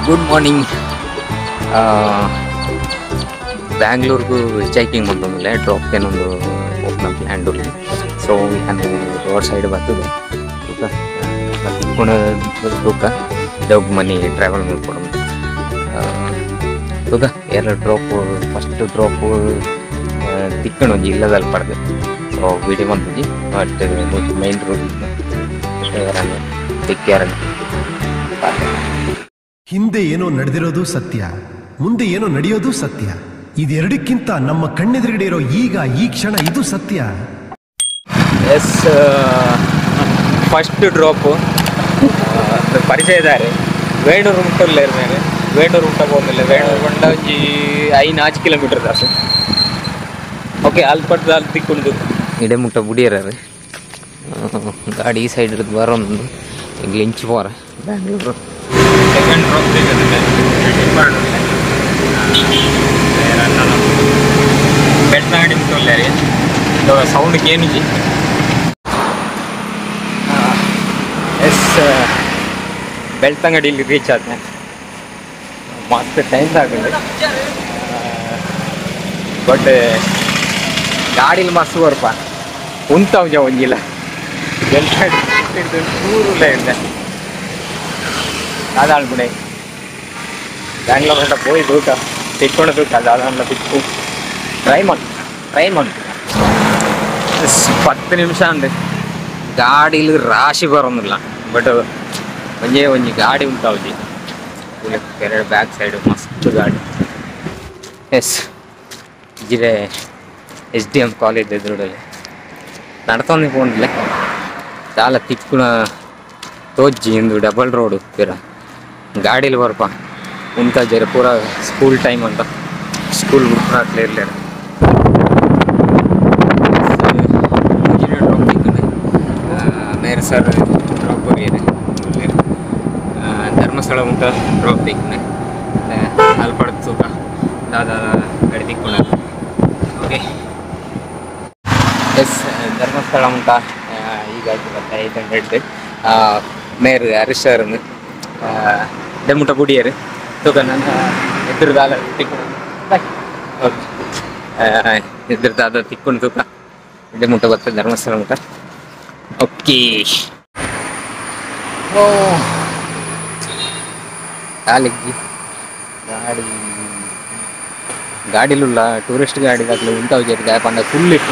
Good morning ಬ್ಯಾಂಗ್ಳೂರ್ಗೂ ಚೈಕಿಂಗ್ ಬಂದೊಂದಿಲ್ಲ ಡ್ರಾಪ್ ಏನೊಂದು ಓಪನ್ ಪ್ಲ್ಯಾಂಡ್ ಉಳ್ಳಿ ಸೊ ನಾನು ರೋಡ್ ಸೈಡ್ ಬರ್ತದೆ ತೂಕ ತಿಕ್ಕೊಣ ತೂಕ ದೊಡ್ಡ ಮನಿ ಟ್ರಾವೆಲ್ ಮಾಡ್ಕೊಡೋದು ತೂಕ ಎರಡು ಡ್ರಾಪ್ ಫಸ್ಟ್ ಡ್ರಾಪು ತಿಕ್ಕಣೊಂಜಿ ಇಲ್ಲದಲ್ಲಿ ಪಡೆದು ಸೊ ವಿಡಿಯೋ ಬಂದಿದ್ದಿ ಬಟ್ ಮೈನ್ ರೋಡ್ ತಿಕ್ಕ್ಯಾರನ್ನು ಹಿಂದೆ ಏನೋ ನಡೆದಿರೋದು ಸತ್ಯ ಮುಂದೆ ಏನೋ ನಡೆಯೋದು ಸತ್ಯ ಇದೆರಡಕ್ಕಿಂತ ನಮ್ಮ ಕಣ್ಣೆದುರುಗಡೆ ಇರೋ ಈಗ ಈ ಕ್ಷಣ ಇದು ಸತ್ಯ ಎಸ್ ಫಸ್ಟ್ ಡ್ರಾಪು ಪರಿಚಯ ಇದ್ದಾರೆ ವೇಣೂರು ಮುಟ್ಟಲ್ಲ ಮೇಲೆ ವೇಣೂರು ಮುಟ್ಟ ಹೋಗಿಲ್ಲ ವೇಣೂರು ಬಂಡ ಒಂಜಿ ಐದು ನಾಚು ಕಿಲೋಮೀಟರ್ ದಾಸು ಓಕೆ ಅಲ್ಲಿ ಪಡ್ದು ಅಲ್ಲಿ ತಿಕ್ಕೊಂಡು ಇಡೆ ಮುಟ್ಟ ಬುಡಿಯರು ಗಾಡಿ ಈ ಸೈಡ್ ಇರೋದು ಬರೋದು ಈಗ ಲಿಂಚ್ ಪೋರ ಬ್ಯಾಂಗ್ಳೂರು ಸೆಕೆಂಡ್ ಡ್ರಾಪ್ ಬೆಳ್ತಂಗಡಿ ಮುಟ್ಟಲ್ಲ ಸೌಂಡ್ ಏನಿದೆ ಎಸ್ ಬೆಳ್ತಂಗಡಿಲಿ ರೀಚ್ ಆದ್ನೆ ಮಸ್ತ್ ಟೈಮ್ ಆಗಲ್ಲ ಬಟ್ ಗಾಡಿಲಿ ಮಸ್ತ್ ಬರ್ಪ ಉಂತಾವ್ ಒಂಜಿಲ್ಲ ಬೆಳ್ತಂಗಡಿ ನೂರುಲ್ಲ ಇದೆ ಅದಾಳ್ ಬಿಡೆ ಬ್ಯಾಂಗ್ಳೂರ್ ಹೊಂಟ போய் தூக்க ತಿಕ್ಕೊಂಡು தூக்க ಅದಾದ ತಿಕ್ಕು ಟ್ರೈ ಮಾಡಿ ಟ್ರೈ ಮಾಡಿ ಎಸ್ ಪತ್ತು ನಿಮಿಷ ಅಂದೆ ಗಾಡಿಲಿ ರಾಶಿ ಬರೋದಿಲ್ಲ ಬಟ್ ಒಂಜೇ ಒಂಜಿ ಗಾಡಿ ಉಂಟಾವುಜಿ ಎರಡು ಬ್ಯಾಕ್ ಸೈಡ್ ಮಸ್ತ್ ಗಾಡಿ yes Ujire S D M college ಎದುರುಡಲ್ಲಿ ನಡ್ತೊಂದು పోండిలే చాలా తిక్కున తోజ్జి ఇందు డబల్ రోడ్ తీర ಗಾಡೀಲಿ ಬರ್ಪ ಉಂಟ ಜರ ಪೂರ ಸ್ಕೂಲ್ ಟೈಮ್ ಅಂತ ಸ್ಕೂಲ್ ಬಿಟ್ರೆ ಇರ್ಲೇರ ಮೇರೆ ಸರ್ ಡ್ರಾಪ್ ಬರೀರಿ ಧರ್ಮಸ್ಥಳ ಉಂಟ ಡ್ರಾಪ್ ದಿಕ್ಕನೆ ಅಲ್ಲಿ ಪಡೆದು ತೂಕ ದಾದಾ ಗಾಡಿ ತಿಕ್ಕೊಂಡ ಓಕೆ ಎಸ್ ಧರ್ಮಸ್ಥಳ ಉಂಟ ಈಗ ಬರ್ತಾ ಏಯ್ಟ್ ಹಂಡ್ರೆಡ್ ಮೇರ್ ಹರೀಶ್ ಸರ್ ಡೆಮುಟ ಬುಡಿಯರು ತೂಕ ನನ್ನ ಎದುರುದಾಲ ತಿಕ್ಕೊಂಡು ಎದುರುದಾದ ತಿಕ್ಕೊಂಡು ತೂಕ ಡೆಮುಟ ಬರ್ತದೆ ಧರ್ಮಸ್ಥಳ ಉಂಟ ಓಕೆ ಓ ಕಾಲಿಗೆ ಗಾಡಿ ಗಾಡಿಲುಲ್ಲ ಟೂರಿಸ್ಟ್ ಗಾಡಿ ದಾಖಲೆ ಉಂಟಾವು ಜರಿ ಗಾಯ ಪಂಡ ಫುಲ್ ಇಟ್ಟು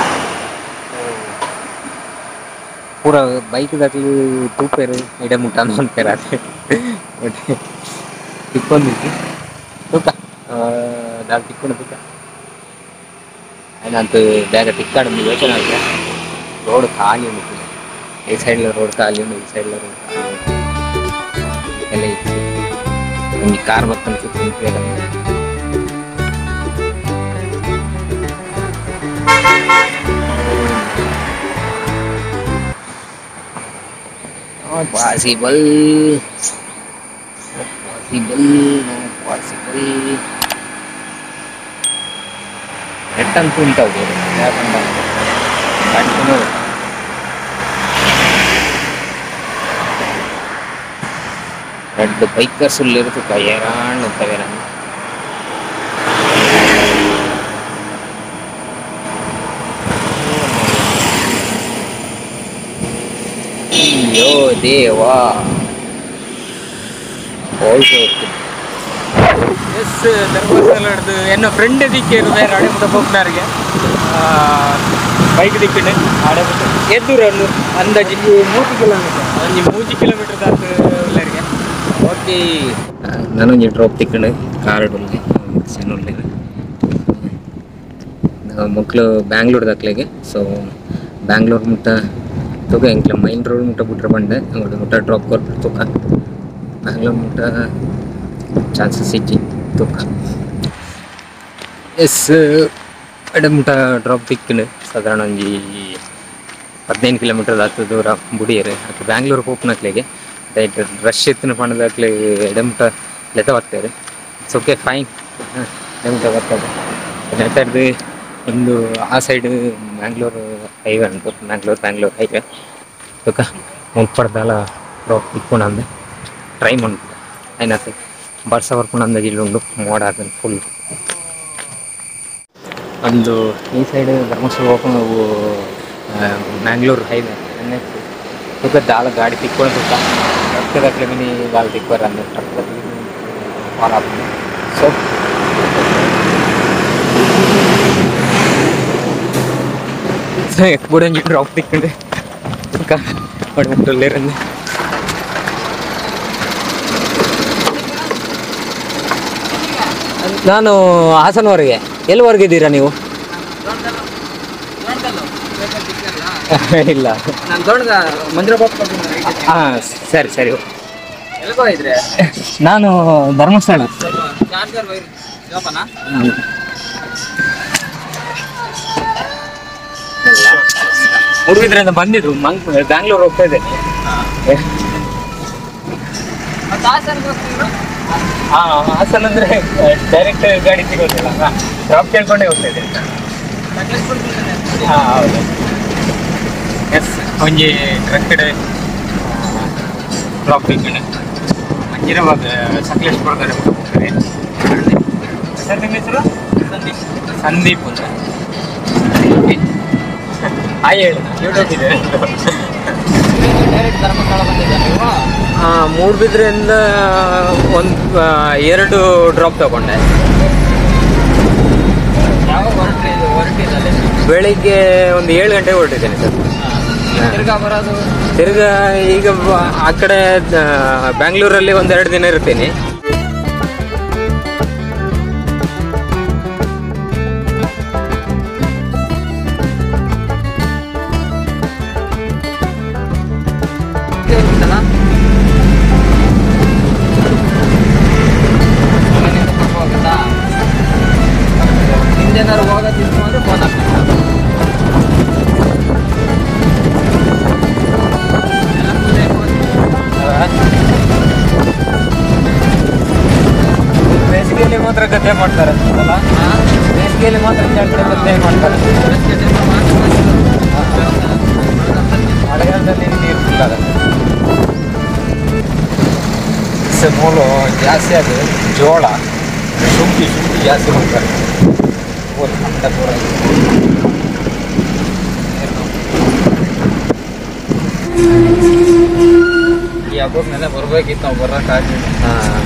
ಪೂರ ಬೈಕ್ ದಾಖಲೆ ತೂಪೇರು ಇಡೆ ಮುಟ್ಟ ಅಂತಾರೆ ಅದೇ ತಿಕ್ಕೊಂಡಿದ್ದು ತೂಕ ದಾಲ್ ತಿಕ್ಕೊಂಡು ತೂಕ അതിനകത്ത് ಬೇಗ ತಿಕ್ಕಾಡೊಂದು ಯೋಚನೆ ಆಗಿದೆ ರೋಡ್ ಖಾಲಿ ಉಂಟು ಈ ಸೈಡ್ಲ ರೋಡ್ ಖಾಲಿ ಉಂಟು ಈ ಸೈಡ್ಲ ರೋಡ್ ಖಾಲಿ ಉಂಟು ಎಲ್ಲ ಇತ್ತು ಒಂದು ಕಾರ್ ಬರ್ತಾನೆ ಸುತ್ತ ಪಾಸಿಬಲ್ ಪಾಸಿಬಲ್ ಪಾಸಿಬಲ್ ಎಟ್ಟಂತೂ ಉಂಟಾವು ಯಾಕಂದ್ರೆ ಕಾಣ್ಕೊಂಡು ரெண்டு பைக்கர்ஸ் உள்ள இருக்கு கையறான்னு தவிராங்க ಅಯ್ಯೋ ದೇವಾ ಹೋಗ್ಬೇಕು ಎಸ್ ಧರ್ಮಸ್ಥಳ ಹಿಡ್ದು ಎನ್ನ ಫ್ರೆಂಡ್ ದಿಕ್ಕೆ ಬೇರೆ ಅಡೆಮುಟ ಹೋಗ್ನಾರಿಗೆ ಬೈಕ್ ದಿಕ್ಕನೆ ಅಡೆಮುಟ ಎದ್ದೂರು ಅಂದಾಜು ಮೂರು ಕಿಲೋಮೀಟರ್ ಒಂಜಿ ಮೂಜಿ ಕಿಲೋಮೀಟರ್ ದಾತು ಉಳ್ಳರಿಗೆ ಓಕೆ ನಾನೊಂಜಿ ಡ್ರಾಪ್ ತಿಕ್ಕಣೆ ಕಾರಡುಲ್ಲಿ ಸಣ್ಣುಳ್ಳಿ ಮಕ್ಕಳು ಬ್ಯಾಂಗ್ಳೂರ್ ದಾಖಲೆಗೆ ಸೊ ಬ್ಯಾಂಗ್ಳೂರ್ ಮುಟ್ಟ ತೂಕ ಎಂಕ್ಲ ಮೈನ್ ರೋಡ್ ಮುಟ್ಟ ಬಿಟ್ರೆ ಬಂಡೆ ಅಂಗಡಿ ಮುಟ್ಟ ಡ್ರಾಪ್ ಕೊಟ್ಟು ತೂಕ ಬ್ಯಾಂಗ್ಳೂರ್ ಮುಟ್ಟ ಚಾನ್ಸಸ್ ಇಜ್ಜಿ ತೂಕ ಎಸ್ ಎಡೆ ಮುಟ್ಟ ಡ್ರಾಪ್ ತಿಕ್ಕಣೆ ಸಾಧಾರಣ ಒಂಜಿ ಹದಿನೈದು ಕಿಲೋಮೀಟರ್ ಆತು ದೂರ ಬುಡಿಯರು ಅದು ಬ್ಯಾಂಗ್ಳೂರ್ ಹೋಗ್ನಕ್ಲೆಗೆ ರೈಟ್ ರಶ್ ಎತ್ತಿನ ಪಣದಾಗ್ಲೆ ಎಡೆಮುಟ ಲೆತ ಬರ್ತಾರೆ ಇಟ್ಸ್ ಓಕೆ ಫೈನ್ ಎಡೆಮುಟ ಬರ್ತದೆ ನೆಟ್ಟದ್ದು ಒಂದು ಆ ಸೈಡ್ ಮ್ಯಾಂಗ್ಳೂರ್ ಹೈವೇ ಉಂಟು ಮ್ಯಾಂಗ್ಳೂರ್ ಬ್ಯಾಂಗ್ಳೂರ್ ಹೈವೇ ಅದಕ್ಕೆ ಮುನ್ಪಡ್ದಲ್ಲ ಡ್ರಾಪ್ ಇಟ್ಕೊಂಡು ಅಂದೆ ಟ್ರೈ ಮಾಡ್ತಿದ್ದೆ ಐನತ್ತೆ ಬರ್ಸ ಬರ್ಕೊಂಡು ಅಂದಾಜು ಇಲ್ಲುಂಡು ಮೋಡ ಹಾಕೊಂಡು ಫುಲ್ ಒಂದು ಈ ಸೈಡ್ ಧರ್ಮಸ್ಥಳ ಹೋಗ್ಕೊಂಡು ನಾವು ಮ್ಯಾಂಗ್ಳೂರು ಹೈವೇ ಎನ್ ಎಚ್ ಸುಖ ದಾಳ ಗಾಡಿ ತಿಕ್ಕೊಂಡು ಸುಖ ರಕ್ತದ ಮಿನಿ ದಾಳ ತಿಕ್ಕೋರ ಅಂದ್ರೆ ರಕ್ತದ ಫಾಲ್ ಆಗ್ತದೆ ಸೊ ಎಕ್ಬಿಡಂಗೆ ಡ್ರಾಪ್ ತಿಕ್ಕೊಂಡು ಸುಖ ಹೊಡ್ಬಿಟ್ಟಲ್ಲಿರಂದು ನಾನು ಹಾಸನವರೆಗೆ ಎಲ್ಲಿವರೆಗೆ ಇದ್ದೀರಾ ನೀವು ಇಲ್ಲ ನಾನು ದೊಡ್ಡ ಮಂದಿರ ಹಾಂ ಸರಿ ಸರಿ ಎಲ್ಲಿಗೋ ಇದ್ರೆ ನಾನು ಧರ್ಮಸ್ಥಳ ಚಾರ್ಜರ್ ವೈರ್ ಜೋಪನ ಹುಡುಗಿದ್ರಿಂದ ಬಂದಿದ್ರು ಮಂಗ್ ಬ್ಯಾಂಗ್ಳೂರ್ ಹೋಗ್ತಾ ಇದ್ದೆ ಮತ್ತೆ ಹಾಸನ್ಗೆ ಹೋಗ್ತಿದ್ರು ಹಾ ಹಾಸನ ಅಂದ್ರೆ ಡೈರೆಕ್ಟ್ ಗಾಡಿ ಸಿಗೋದಿಲ್ಲ ಡ್ರಾಪ್ ಕೇಳ್ಕೊಂಡೇ ಹೋಗ್ತಾ ಇದ್ದೆ ಸಕಲೇಶ್ಪುರ ಹಾ ಹೌದು ಎಸ್ ಒಂಜಿ ಕರೆಕ್ಟ್ ಡ್ರಾಪ್ ಕೇಳ್ಕೊಂಡೆ ಮಂಜಿರವಾಗ ಸಕಲೇಶ್ಪುರದಲ್ಲಿ ಹೋಗ್ತಾರೆ ಸರ್ ನಿಮ್ಮ ಹೆಸರು ಸಂದೀಪ್ ಸಂದೀಪ್ ಅಂತ ಹಾಯ್ ಹೇಳಿ ಯೂಟ್ಯೂಬ್ ಇದೆ ಡೈರೆಕ್ಟ್ ಧರ್ಮಸ್ಥಳ ಬಂದಿದ್ದೆ ನೀವು ಮೂಡ್ಬಿದ್ರಿಂದ ಒಂದು ಎರಡು ಡ್ರಾಪ್ ತಗೊಂಡೆ ಯಾವಾಗ ಹೊರಟ್ರಿ ಇದು ಹೊರಟಿದಲ್ಲಿ ಬೆಳಿಗ್ಗೆ ಒಂದು ಏಳು ಗಂಟೆಗೆ ಹೊರಟಿದ್ದೇನೆ ಸರ್ ತಿರ್ಗಾ ಬರೋದು ತಿರ್ಗಾ ಈಗ ಬ- ಆ ಕಡೆ ಆ, ಬ್ಯಾಂಗ್ಳೂರಲ್ಲಿ ಒಂದು ಎರಡು ದಿನ ಇರ್ತೀನಿ ಹೋಗ್ಬಿಟ್ಟಲ್ಲ ಅಲ್ಲಿಂದ ಕರ್ಕೊ ಹೋಗುತ್ತಾ ನಿಮ್ದೇನಾದ್ರು ಹೋಗೋದಿತ್ತು ಅಂದ್ರೆ ಫೋನ್ ಹಾಕ್ತೀನಿ ಎಲ್ಲ full day ಹೋಗ್ತೀನಿ. ಬೇಸಿಗೆಯಲ್ಲಿ ಮಾತ್ರ ಗದ್ದೆ ಮಾಡ್ತಾರೆ ಅಲ್ಲ ಹಾ? ಬೇಸಿಗೆಯಲ್ಲಿ ಮಾತ್ರ ಜಾತ್ರೆ ಗದ್ದೆ ಮಾಡ್ತಾರೆ ಬೆಳಗ್ಗೆ ಟೈಮ್ ಮಾತ್ರ ಹೋಗ್ತೀನಿ. ಮಳೆಗಾಲದಲ್ಲಿ ನೀರು ಸಿಗಲ್ಲ ಮೂಲು ಜಾಸ್ತಿ ಅದು ಜೋಳ ಶುಂಠಿ ಶುಂಠಿ ಜಾಸ್ತಿ ಮಾಡ್ತಾರೆ ಊರು ಅಂತ ಪೂರ ಈ ಹಬ್ಬದ ಮೇಲೆ ಬರ್ಬೇಕಿತ್ತು ನಾವು ಬರೋಕ್ಕಾಗಲಿಲ್ಲ ಹಾಂ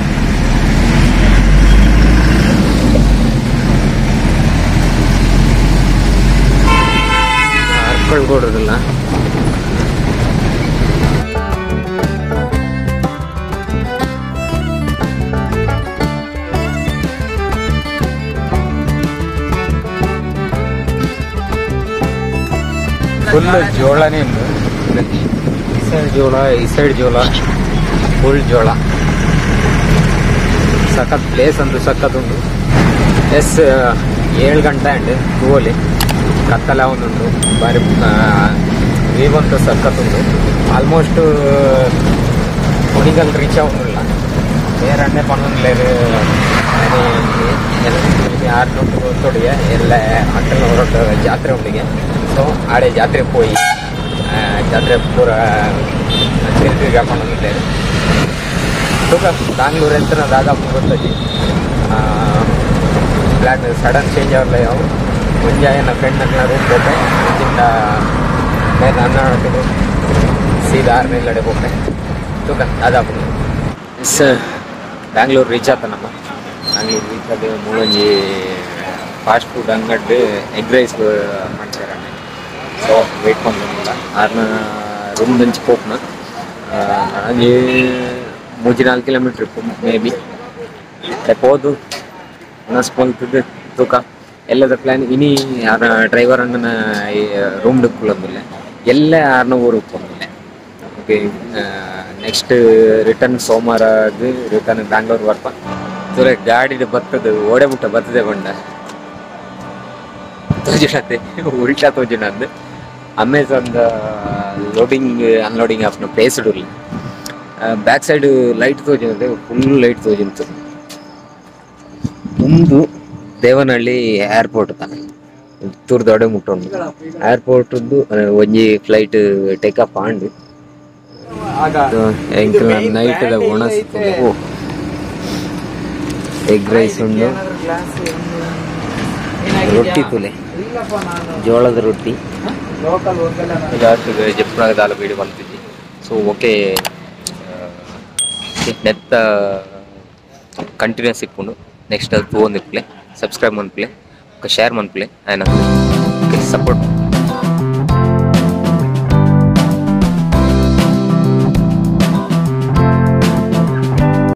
ಅರ್ಕೊಳ್ಕೊಡೋದಿಲ್ಲ ಫುಲ್ ಜೋಳನೇ ಉಂಟು ಈ ಸೈಡ್ ಜೋಳ ಈ ಸೈಡ್ ಜೋಳ ಫುಲ್ ಜೋಳ ಸಖತ್ ಪ್ಲೇಸ್ ಅಂತೂ ಸಖತ್ ಉಂಟು ಎಸ್ ಏಳು ಗಂಟೆ ಅಂಡ್ ಹೂವಲ್ಲಿ ಕತ್ತಲ ಒಂದುಂಟು ಬಾರಿ ವೀವ್ ಅಂತೂ ಸಖತ್ ಉಂಟು ಆಲ್ಮೋಸ್ಟ್ ಕುಣಿಗಲ್ ರೀಚ್ ಆಗುದಿಲ್ಲ ಬೇರೆ ಅಣ್ಣೆ ಪಣ್ಣಲೇರು ಆರ್ನೂರು ತೊಡಿಗೆ ಎಲ್ಲ ಮಕ್ಕಳ ಹೊರಟು ಜಾತ್ರೆ ಉಂಡಿಗೆ ಸೊ ಆಡೆ ಜಾತ್ರೆ ಹೋಗಿ ಆ, ಜಾತ್ರೆ ಪೂರ ತಿರುಗಿ ಹಾಕೊಂಡು ತೂಕ ಬ್ಯಾಂಗ್ಳೂರ್ ಅಂತ ದಾದಾಪು ಗೊತ್ತಜ್ಜಿ ಪ್ಲಾನ್ ಸಡನ್ ಚೇಂಜ್ ಆಗಲ್ಲ ಯಾವ ಮುಂಜಾನೆ ನನ್ನ ಫ್ರೆಂಡ್ ನನ್ನ ರೂಮ್ ಹೋಗ್ತೆ ಮುಂಚಿಂದ ಮೇಲೆ ಹನ್ನೆರಡು ಸೀದಾ ಆರ್ಮೇಲೆ ಹೋಗ್ತೆ ತೂಕ ದಾದಾಪು ಎಸ್ ಬ್ಯಾಂಗ್ಳೂರ್ ರೀಚ್ ಆತ ನಮ್ಮ ಬ್ಯಾಂಗ್ಳೂರ್ ರೀಚ್ ಆದ ಮೂಲಂಜಿ ಫಾಸ್ಟ್ ಫುಡ್ ಅಂಗಡಿ ಎಗ್ ರೈಸ್ ಮಾಡ್ತಾರೆ ಸೊ ವೇಟ್ ಮಾಡ್ಕೊಂಡಿಲ್ಲ ಆರ್ನ ರೂಮ್ ದಂಚಿ ಹೋಗ್ನ ನನಗೆ ಮೂಜಿ ನಾಲ್ಕು ಕಿಲೋಮೀಟ್ರ್ ಮೇ ಬಿ ಹೋದು ನಸ್ಕೊಂತಿದ್ದೆ ತೂಕ ಎಲ್ಲದ ಪ್ಲಾನ್ ಇನಿ ಯಾರ ಡ್ರೈವರ್ ಅಣ್ಣನ ರೂಮ್ ಡುಕ್ಕುಳಂದಿಲ್ಲ ಎಲ್ಲ ಆರ್ನ ಊರು ಹೋಗ್ತಿಲ್ಲ ಓಕೆ ನೆಕ್ಸ್ಟ್ ರಿಟರ್ನ್ ಸೋಮವಾರ ರಿಟರ್ನ್ ಬ್ಯಾಂಗ್ಳೂರ್ ಬರ್ಪ ತುರೆ ಗಾಡಿ ಬತ್ತದು ಓಡೆ ಬಿಟ್ಟ ಬರ್ತದೆ ಬಂಡ ತೋಜಿನತ್ತೆ ಉಲ್ಟಾ ತೋಜಿನದ್ದು ಅಮೆಝಾನ್ ಲೋಡಿಂಗ್ ಅನ್ಲೋಡಿಂಗ್ ಆಫ್ನ ಪ್ಲೇಸ್ ಇಡಲಿ ಬ್ಯಾಕ್ ಸೈಡ್ ಲೈಟ್ ತೋಜಿನದೆ ಫುಲ್ ಲೈಟ್ ತೋಜಿಂತು ಒಂದು ದೇವನಹಳ್ಳಿ ಏರ್ಪೋರ್ಟ್ ತಾನೆ ತೂರ್ ದೊಡ್ಡ ಮುಟ್ಟೊಂಡು ಏರ್ಪೋರ್ಟ್ ಒಂಜಿ ಫ್ಲೈಟ್ ಟೇಕ್ ಆಫ್ ಆಂಡ್ ಎಂಕಲ್ ನೈಟ್ ಒಣಸ್ ಓ ಎಗ್ ರೈಸ್ ಉಂಡು ರೊಟ್ಟಿ ತುಲೆ ಇಲ್ಲಪ್ಪ ನಾನು ಜೋಳದ ರೊಟ್ಟಿ ಲೋಕಲ್ ಹೋಗಲ್ಲ ಲಾಸ್ಟ್ ಜಪ್ನಾಗ ದಾಲ ಬೀಡಿ ಬಂತಿದ್ದಿ ಸೊ ಓಕೆ ನೆತ್ತ ಕಂಟಿನ್ಯೂಸ್ ಇಪ್ಪುಂಡು ನೆಕ್ಸ್ಟ್ ಅದು ತಗೊಂಡಿಪ್ಲೆ ಸಬ್ಸ್ಕ್ರೈಬ್ ಮನ್ಪ್ಲೆ ಶೇರ್ ಮನ್ಪ್ಲೆ ಆಯ್ನ ಸಪೋರ್ಟ್